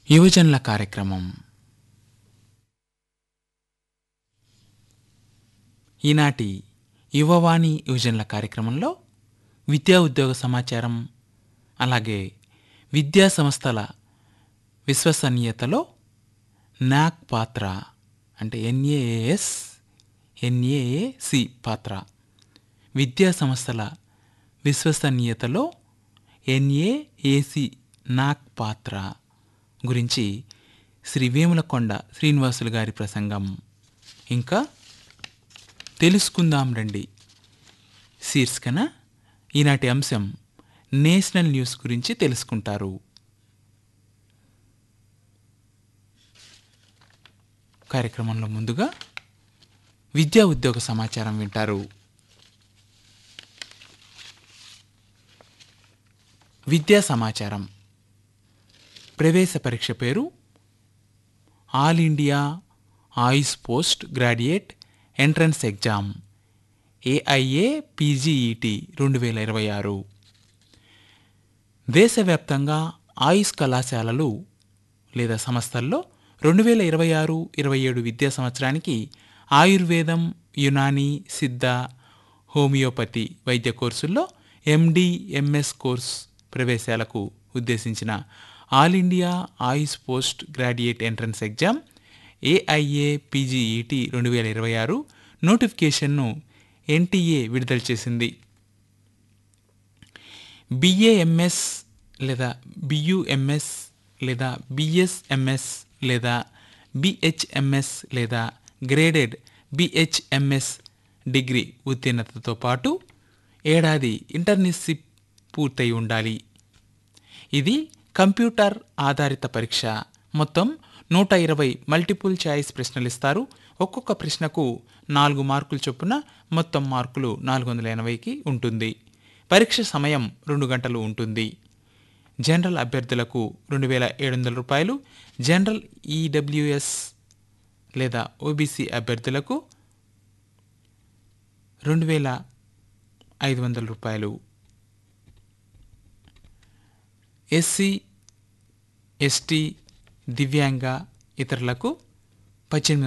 యువజనుల కార్యక్రమం ఈనాటి యువవాణి యువజనుల కార్యక్రమంలో విద్యా ఉద్యోగ సమాచారం అలాగే విద్యా సంస్థల విశ్వసనీయతలో నాక్ పాత్ర అంటే ఎన్ఏఏఎస్ ఎన్ఏఏసి పాత్ర విద్యా సంస్థల విశ్వసనీయతలో ఎన్ఏఏసి నాక్ పాత్ర గురించి శ్రీ వేములకొండ శ్రీనివాసులు గారి ప్రసంగం ఇంకా తెలుసుకుందాం రండి శీర్షికన ఈనాటి అంశం నేషనల్ న్యూస్ గురించి తెలుసుకుంటారు కార్యక్రమంలో ముందుగా విద్యా ఉద్యోగ సమాచారం వింటారు విద్యా సమాచారం ప్రవేశ పరీక్ష పేరు all India AYUSH post graduate entrance exam AIA PGET రెండు వేల ఇరవై ఆరు దేశవ్యాప్తంగా ఆయుష్ కళాశాలలు లేదా సంస్థల్లో రెండు వేల ఇరవై ఆరు ఇరవై ఏడు విద్యా సంవత్సరానికి ఆయుర్వేదం యునాని సిద్ధ హోమియోపతి వైద్య కోర్సుల్లో ఎండి ఎంఎస్ కోర్స్ ప్రవేశాలకు ఉద్దేశించిన all India AYUSH post graduate entrance exam AIA PGET రెండు వేల ఇరవై ఆరు నోటిఫికేషన్ను ఎన్టీఏ విడుదల చేసింది బిఏఎంఎస్ లేదా బియుఎంఎస్ లేదా బిఎస్ఎంఎస్ లేదా బిహెచ్ఎంఎస్ లేదా గ్రేడెడ్ బిహెచ్ఎంఎస్ డిగ్రీ ఉత్తీర్ణతతో పాటు ఏడాది ఇంటర్న్షిప్ పూర్తయి ఉండాలి ఇది కంప్యూటర్ ఆధారిత పరీక్ష మొత్తం నూట ఇరవై మల్టిపుల్ చాయిస్ ప్రశ్నలు ఇస్తారు ఒక్కొక్క ప్రశ్నకు నాలుగు మార్కులు చొప్పున మొత్తం మార్కులు నాలుగు వందల ఎనభైకి ఉంటుంది పరీక్ష సమయం రెండు గంటలు ఉంటుంది జనరల్ అభ్యర్థులకు రెండు వేల ఏడు వందల రూపాయలు జనరల్ ఈడబ్ల్యూఎస్ లేదా ఓబీసీ అభ్యర్థులకు రెండు వేల ఐదు వందల రూపాయలు ఎస్సీ ఎస్టీ దివ్యాంగ ఇతరులకు పద్దెనిమిది